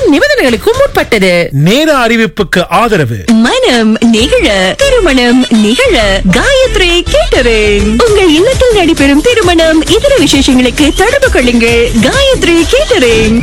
நிபந்தனைகளுக்கும் உட்பட்டது நேர அறிவிப்புக்கு ஆதரவு மனம் நிகழ திருமணம் நிகழ காயத்ரி கேட்டரிங் உங்கள் இல்லத்தில் நடைபெறும் திருமணம் இதர விசேஷங்களுக்கு தொடர்பு கொள்ளுங்கள் காயத்ரி கேட்டரிங்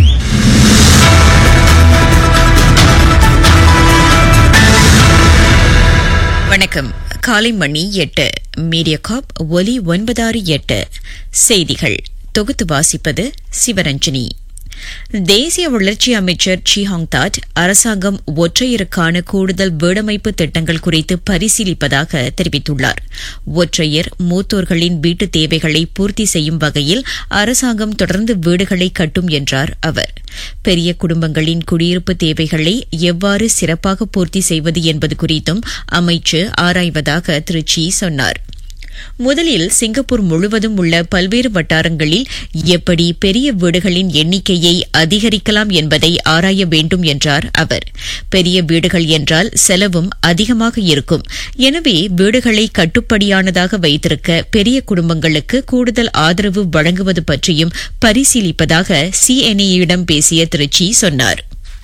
வணக்கம் காலை மணி எட்டு மீடியாகாப் ஒலி ஒன்பதாறு எட்டு செய்திகள் தொகுத்து வாசிப்பது சிவரஞ்சனி தேசிய வளர்ச்சி அமைச்சர் ஷிஹாங் தாட் அரசாங்கம் ஒற்றையருக்கான கூடுதல் வீடமைப்பு திட்டங்கள் குறித்து பரிசீலிப்பதாக தெரிவித்துள்ளார் ஒற்றையர் மூத்தோர்களின் வீட்டு தேவைகளை பூர்த்தி செய்யும் வகையில் அரசாங்கம் தொடர்ந்து வீடுகளை கட்டும் என்றார் அவர் பெரிய குடும்பங்களின் குடியிருப்பு தேவைகளை எவ்வாறு சிறப்பாக பூர்த்தி செய்வது என்பது குறித்தும் அமைச்சு ஆராய்வதாக திரு சி சொன்னார் முதலில் சிங்கப்பூர் முழுவதும் உள்ள பல்வேறு வட்டாரங்களில் எப்படி பெரிய வீடுகளின் எண்ணிக்கையை அதிகரிக்கலாம் என்பதை ஆராய வேண்டும் என்றார் அவர் பெரிய வீடுகள் என்றால் செலவும் அதிகமாக இருக்கும் எனவே வீடுகளை கட்டுப்படியானதாக வைத்திருக்க பெரிய குடும்பங்களுக்கு கூடுதல் ஆதரவு வழங்குவது பற்றியும் பரிசீலிப்பதாக சிஎன்ஏயிடம் பேசிய திருச்சி சொன்னார்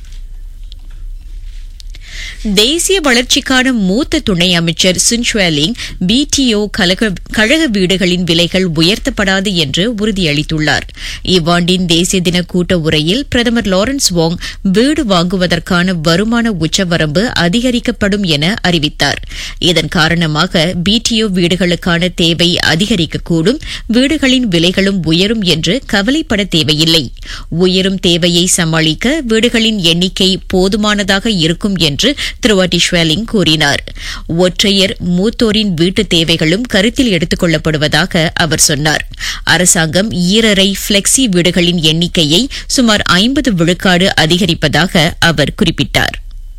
தேசிய வளர்ச்சிக்கான மூத்த துணை அமைச்சர் சுன்ஷ்வேலிங் பிடிஓ கழக வீடுகளின் விலைகள் உயர்த்தப்படாது என்று உறுதியளித்துள்ளார் இவ்வாண்டின் தேசிய தின கூட்ட உரையில் பிரதமர் லாரன்ஸ் வாங் வீடு வாங்குவதற்கான வருமான உச்சவரம்பு அதிகரிக்கப்படும் என அறிவித்தார் இதன் காரணமாக பிடிஓ வீடுகளுக்கான தேவை அதிகரிக்கக்கூடும் வீடுகளின் விலைகளும் உயரும் என்று கவலைப்பட தேவையில்லை உயரும் தேவையை சமாளிக்க வீடுகளின் எண்ணிக்கை போதுமானதாக இருக்கும் என்று திரு வாட்டி ஷ்வேலிங் கூறினார் ஒற்றையர் மூத்தோரின் வீட்டு தேவைகளும் கருத்தில் எடுத்துக் கொள்ளப்படுவதாக அவர் சொன்னார் அரசாங்கம் ஈரரை பிளெக்சி வீடுகளின் எண்ணிக்கையை சுமார் ஐம்பது விழுக்காடு அதிகரிப்பதாக அவர் குறிப்பிட்டார்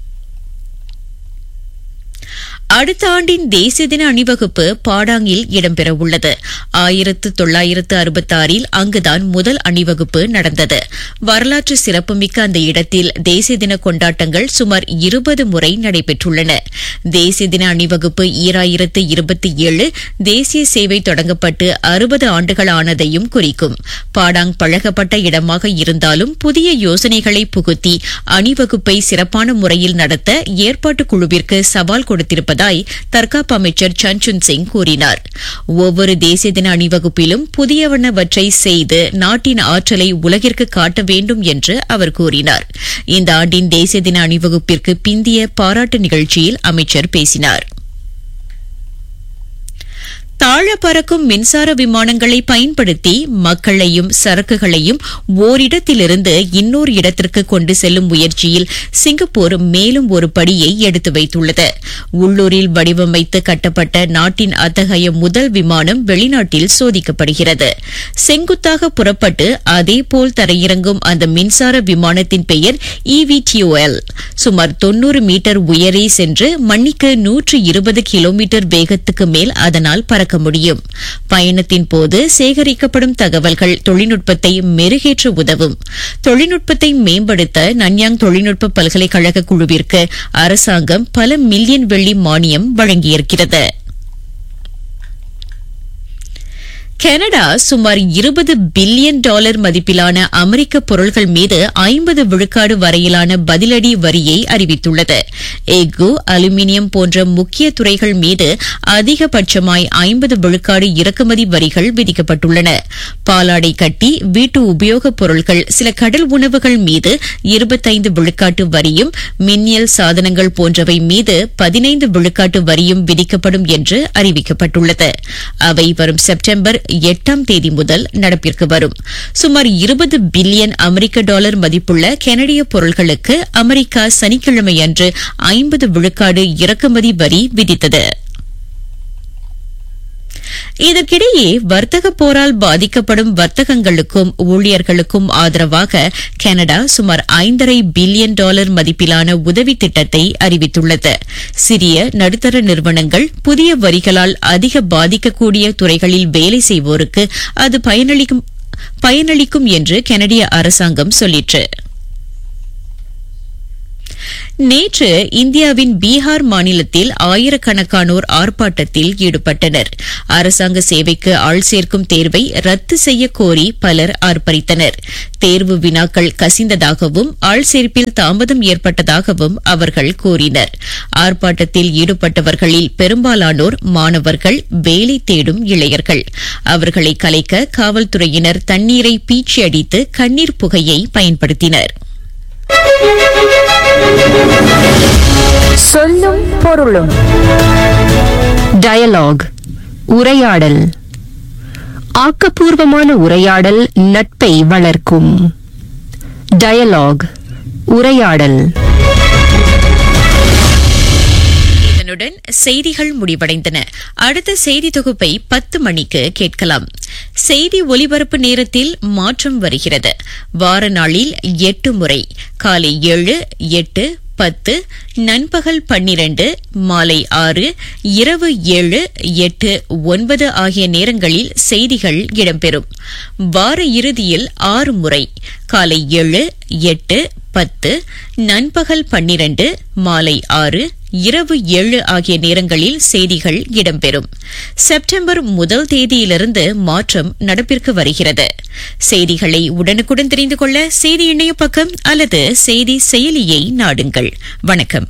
அடுத்த ஆண்டின் தேசிய தின அணிவகுப்பு பாடாங்கில் இடம்பெறவுள்ளது ஆயிரத்து தொள்ளாயிரத்து அறுபத்தாறில் அங்குதான் முதல் அணிவகுப்பு நடந்தது வரலாற்று சிறப்புமிக்க அந்த இடத்தில் தேசிய தின கொண்டாட்டங்கள் சுமார் இருபது முறை நடைபெற்றுள்ளன தேசிய தின அணிவகுப்பு ஈராயிரத்து இருபத்தி ஏழு தேசிய சேவை தொடங்கப்பட்டு அறுபது ஆண்டுகள் ஆனதையும் குறிக்கும் பாடாங் பழகப்பட்ட இடமாக இருந்தாலும் புதிய யோசனைகளை புகுத்தி அணிவகுப்பை சிறப்பான முறையில் நடத்த ஏற்பாட்டுக் குழுவிற்கு சவால் கொடுத்திருப்பதாய் தற்காப்பு அமைச்சர் சஞ்சுன் சிங் கூறினார் ஒவ்வொரு தேசிய தின அணிவகுப்பிலும் புதியவனவற்றை செய்து நாட்டின் ஆற்றலை உலகிற்கு காட்ட வேண்டும் என்று அவர் கூறினார் இந்த ஆண்டின் தேசிய தின அணிவகுப்பிற்கு பிந்திய பாராட்டு நிகழ்ச்சியில் அமைச்சர் பேசினார் தாழ பறக்கும் மின்சார விமானங்களை பயன்படுத்தி மக்களையும் சரக்குகளையும் ஓரிடத்திலிருந்து இன்னொரு இடத்திற்கு கொண்டு செல்லும் முயற்சியில் சிங்கப்பூர் மேலும் ஒரு படியை எடுத்து வைத்துள்ளது உள்ளூரில் வடிவமைத்து கட்டப்பட்ட நாட்டின் அத்தகைய முதல் விமானம் வெளிநாட்டில் சோதிக்கப்படுகிறது செங்குத்தாக புறப்பட்டு அதேபோல் தரையிறங்கும் அந்த மின்சார விமானத்தின் பெயர் இவிடிஓஎல் சுமார் தொன்னூறு மீட்டர் உயரே சென்று மணிக்கு நூற்று இருபது கிலோமீட்டர் வேகத்துக்கு மேல் அதனால் பறக்க முடியும் பயணத்தின் போது சேகரிக்கப்படும் தகவல்கள் தொழில்நுட்பத்தை மெருகேற்ற உதவும் தொழில்நுட்பத்தை மேம்படுத்த நன்யாங் தொழில்நுட்ப பல்கலைக்கழக குழுவிற்கு அரசாங்கம் பல மில்லியன் வெள்ளி மானியம் வழங்கியிருக்கிறது கனடா சுமார் இருபது பில்லியன் டாலர் மதிப்பிலான அமெரிக்க பொருட்கள் மீது ஐம்பது விழுக்காடு வரையிலான பதிலடி வரியை அறிவித்துள்ளது எஃகு அலுமினியம் போன்ற முக்கிய துறைகள் மீது அதிகபட்சமாய் ஐம்பது விழுக்காடு இறக்குமதி வரிகள் விதிக்கப்பட்டுள்ளன பாலாடை கட்டி வீட்டு உபயோகப் பொருட்கள் சில கடல் உணவுகள் மீது இருபத்தைந்து விழுக்காட்டு வரியும் மின்னியல் சாதனங்கள் போன்றவை மீது பதினைந்து விழுக்காட்டு வரியும் விதிக்கப்படும் என்று அறிவிக்கப்பட்டுள்ளது அவை வரும் செப்டம்பர் எட்டாம் தேதி முதல் நடப்பிற்கு வரும் சுமார் இருபது பில்லியன் அமெரிக்க டாலர் மதிப்புள்ள கனடிய பொருட்களுக்கு அமெரிக்கா சனிக்கிழமை அன்று ஐம்பது விழுக்காடு இறக்குமதி வரி விதித்தது இதற்கிடையே வர்த்தக போரால் பாதிக்கப்படும் வர்த்தகங்களுக்கும் ஊழியர்களுக்கும் ஆதரவாக கனடா சுமார் ஐந்தரை பில்லியன் டாலர் மதிப்பிலான உதவி திட்டத்தை அறிவித்துள்ளது சிறிய நடுத்தர நிறுவனங்கள் புதிய வரிகளால் அதிக பாதிக்கக்கூடிய துறைகளில் வேலை செய்வோருக்கு அது பயனளிக்கும் பயனளிக்கும் என்று கனடிய அரசாங்கம் சொல்லிற்று நேற்று இந்தியாவின் பீகார் மாநிலத்தில் ஆயிரக்கணக்கானோர் ஆர்ப்பாட்டத்தில் ஈடுபட்டனர் அரசாங்க சேவைக்கு ஆள் சேர்க்கும் தேர்வை ரத்து செய்ய கோரி பலர் ஆர்ப்பரித்தனர் தேர்வு வினாக்கள் கசிந்ததாகவும் ஆள் சேர்ப்பில் தாமதம் ஏற்பட்டதாகவும் அவர்கள் கூறினர் ஆர்ப்பாட்டத்தில் ஈடுபட்டவர்களில் பெரும்பாலானோர் மாணவர்கள் வேலை தேடும் இளைஞர்கள் அவர்களை கலைக்க காவல்துறையினர் தண்ணீரை பீச்சி அடித்து கண்ணீர் புகையை பயன்படுத்தினர் சொல்லும் பொருளும் டயலாக் உரையாடல் ஆக்கப்பூர்வமான உரையாடல் நட்பை வளர்க்கும் டயலாக் உரையாடல் இதனுடன் செய்திகள் முடிவடைந்தன அடுத்த செய்தி தொகுப்பை பத்து மணிக்கு கேட்கலாம் செய்தி ஒலிபரப்பு நேரத்தில் மாற்றம் வருகிறது வார நாளில் எட்டு முறை காலை ஏழு எட்டு பத்து நண்பகல் பன்னிரண்டு மாலை ஆறு இரவு ஏழு எட்டு ஒன்பது ஆகிய நேரங்களில் செய்திகள் இடம்பெறும் வார இறுதியில் ஆறு முறை காலை ஏழு எட்டு பத்து நண்பகல் பன்னிரண்டு மாலை ஆறு இரவு ஏழு ஆகிய நேரங்களில் செய்திகள் இடம்பெறும் செப்டம்பர் முதல் தேதியிலிருந்து மாற்றம் நடப்பிற்கு வருகிறது செய்திகளை உடனுக்குடன் தெரிந்து கொள்ள செய்தி இணைய பக்கம் அல்லது செய்தி செயலியை நாடுங்கள் வணக்கம்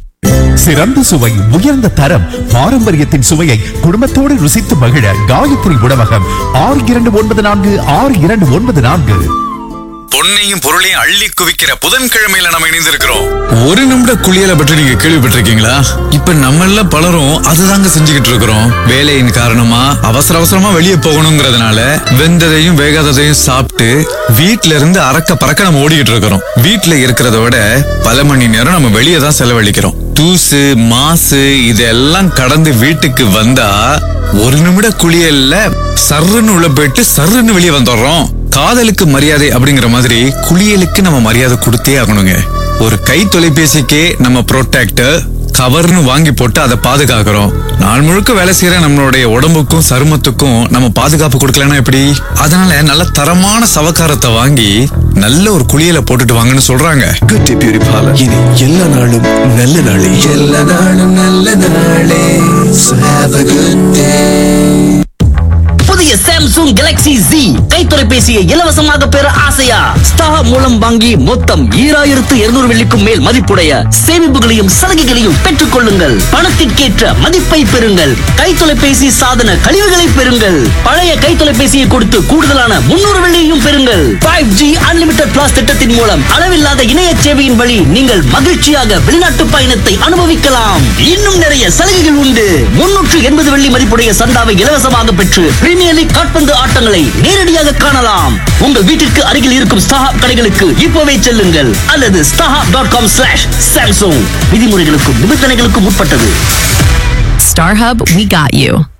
சிறந்த சுவை உயர்ந்த தரம் பாரம்பரியத்தின் சுவையை குடும்பத்தோடு ருசித்து மகிழ காயத்ரி உணவகம் ஆறு இரண்டு ஒன்பது நான்கு ஆறு இரண்டு ஒன்பது நான்கு பொன்னையும் பொருளையும் அள்ளி குவிக்கிற புதன்கிழமையில நம்ம இணைந்திருக்கிறோம் ஒரு நிமிட குளியலை பற்றி நீங்க கேள்விப்பட்டிருக்கீங்களா இப்ப நம்ம எல்லாம் பலரும் அதுதாங்க செஞ்சுக்கிட்டு இருக்கிறோம் வேலையின் காரணமா அவசர அவசரமா வெளியே போகணுங்கிறதுனால வெந்ததையும் வேகாததையும் சாப்பிட்டு வீட்ல இருந்து அறக்க பறக்க நம்ம ஓடிக்கிட்டு இருக்கிறோம் வீட்ல இருக்கிறத விட பல மணி நேரம் நம்ம வெளியே தான் செலவழிக்கிறோம் தூசு மாசு இதெல்லாம் கடந்து வீட்டுக்கு வந்தா ஒரு நிமிட குளியல்ல சர்ருன்னு உள்ள போயிட்டு சர்ருன்னு வெளியே வந்துடுறோம் காதலுக்கு மரியாதை அப்படிங்கிற மாதிரி குளியலுக்கு நம்ம மரியாதை கொடுத்தே ஆகணுங்க ஒரு கை தொலைபேசிக்கே நம்ம ப்ரொடெக்டர் கவர்னு வாங்கி போட்டு அதை பாதுகாக்கிறோம் நாள் முழுக்க வேலை செய்யற நம்மளுடைய உடம்புக்கும் சருமத்துக்கும் நம்ம பாதுகாப்பு கொடுக்கலன்னா எப்படி அதனால நல்ல தரமான சவக்காரத்தை வாங்கி நல்ல ஒரு குளியலை போட்டுட்டு வாங்கன்னு சொல்றாங்க குட்டி பியூரிஃபாலர் இனி எல்லா நாளும் நல்ல நாளே எல்லா நாளும் நல்ல நாளே So have a good day. புதிய சாம்சங் கேலக்ஸி Z கை தொலைபேசியை இலவசமாக பெற ஆசையா ஸ்டார் மூலம் வாங்கி மொத்தம் ஈராயிரத்து இருநூறு வெள்ளிக்கும் மேல் மதிப்புடைய சேமிப்புகளையும் சலுகைகளையும் பெற்றுக் கொள்ளுங்கள் பணத்திற்கேற்ற மதிப்பை பெறுங்கள் கை தொலைபேசி சாதன கழிவுகளை பெறுங்கள் பழைய கை தொலைபேசியை கொடுத்து கூடுதலான முன்னூறு வெள்ளியையும் பெறுங்கள் ஃபைவ் ஜி அன்லிமிட்டட் பிளாஸ் திட்டத்தின் மூலம் அளவில்லாத இணைய சேவையின் வழி நீங்கள் மகிழ்ச்சியாக வெளிநாட்டு பயணத்தை அனுபவிக்கலாம் இன்னும் நிறைய சலுகைகள் உண்டு முன்னூற்று எண்பது வெள்ளி மதிப்புடைய சந்தாவை இலவசமாக பெற்று பிரீமியர் லீக் காட்பந்து ஆட்டங்களை நேரடியாக காணலாம் உங்கள் வீட்டிற்கு அருகில் இருக்கும் ஸ்டாஹாப் கடைகளுக்கு இப்போவே செல்லுங்கள் அல்லது StarHub dot com slash Samsung விதிமுறைகளுக்கும் நிபந்தனைகளுக்கும் உட்பட்டது StarHub, we got you.